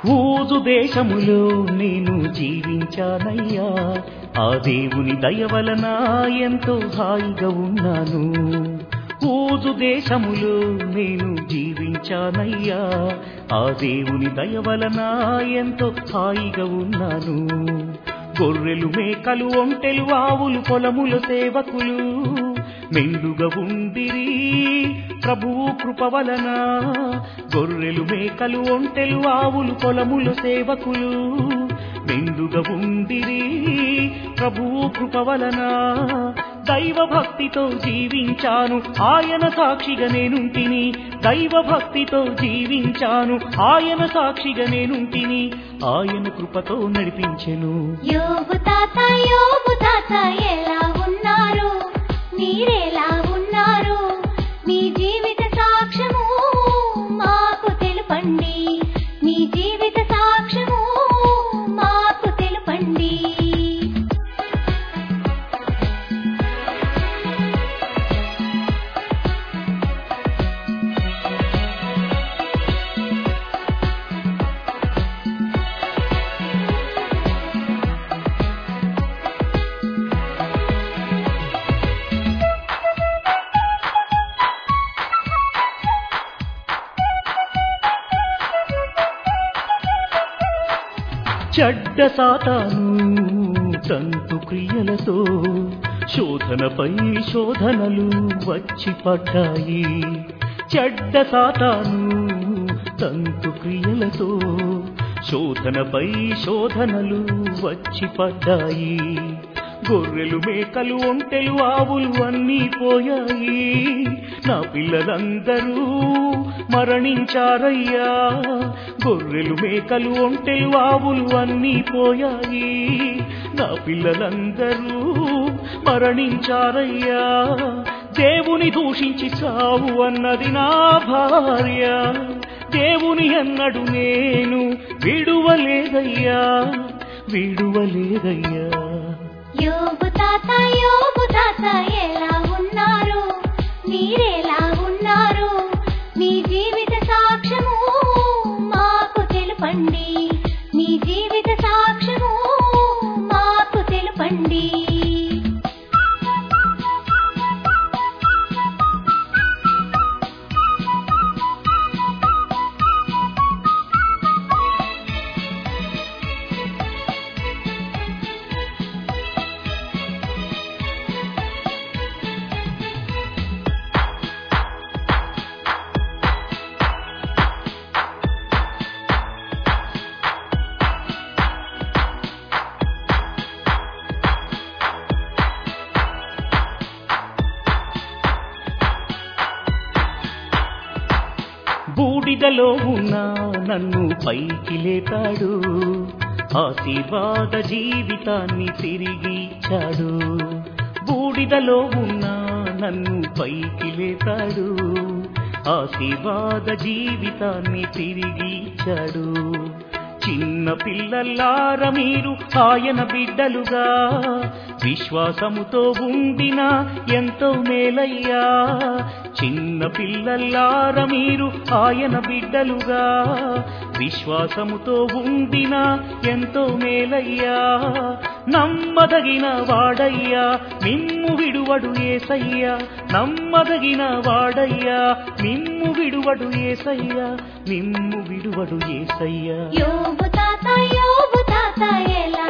ఊజు దేశములో నేను జీవించానయ్యా ఆ దేవుని దయ వలన ఎంతో హాయిగా ఉన్నాను ఊజు దేశములో నేను జీవించానయ్యా ఆ దేవుని దయ వలన ఎంతో హాయిగా ఉన్నాను గొర్రెలు మేకలు ఒంటెలు ఆవులు పొలముల సేవకులు మెండుగా ఉండిరి ప్రభువు కృప వలన గొర్రెలు మేకలు ఒంటెలు ఆవులు పొలముల సేవకులు మెండుగా ఉండిరి ప్రభువు కృప వలన దైవ భక్తితో జీవించాను ఆయన సాక్షిగా నేనుంటిని దైవ భక్తితో జీవించాను ఆయన సాక్షిగా నేనుంటిని ఆయన కృపతో నడిపించెను యోబు తాత యోబు తాత ఎలా ఉన్నారు మీరెలా ఉన్నారు మీ జీవిత సాక్ష్యము మాకు తెలుపండి మీ జీవిత సాక్ష్యము మాకు తెలుపండి చెడ్డ సాతాను తంతు క్రియలతో శోధనపై శోధనలు వచ్చి పడ్డాయి చెడ్డ సాతాను తంతు క్రియలతో శోధనపై శోధనలు వచ్చి పడ్డాయి గొర్రెలు మేకలు ఒంటెలు ఆవులు అన్నీ పోయాయి నా పిల్లలందరూ మరణించారయ్యా గొర్రెలు మేకలు ఒంటెలు ఆవులు అన్నీ పోయాయి నా పిల్లలందరూ మరణించారయ్యా దేవుని దూషించి సావు అన్నది నా భార్య దేవుని అన్నడు నేను విడువలేదయ్యా విడువలేదయ్యా యోబు తాత యోబు తాత ఎలా ఉన్నారు మీరెలా ఉన్నారు మీ జీవిత సాక్ష్యము మాకు తెలుపండి మీ జీవిత సాక్ష్యము మాకు తెలుపండి బూడిదలో ఉన్న నన్ను పైకి లేపాడు ఆశీర్వాద జీవితాన్ని తిరిగి ఇచ్చాడు బూడిదలో ఉన్న నన్ను పైకి లేపాడు ఆశీర్వాద జీవితాన్ని తిరిగి ఇచ్చాడు చిన్న పిల్లల్లార మీరు ఆయన బిడ్డలుగా విశ్వాసముతో ఉండిన ఎంతో మేలయ్యా చిన్న పిల్లల్లార మీరు ఆయన బిడ్డలుగా విశ్వాసముతో ఉండిన ఎంతో మేలయ్యా నమ్మదగిన వాడయ్యా నిమ్ము విడువడు ఏసయ్యా నమ్మదగిన వాడయ్యా నిమ్ము విడువడు ఏసయ్యా నిమ్ము విడువడు ఏసయ్యా యోబు తాత యోబు తాత ఎలా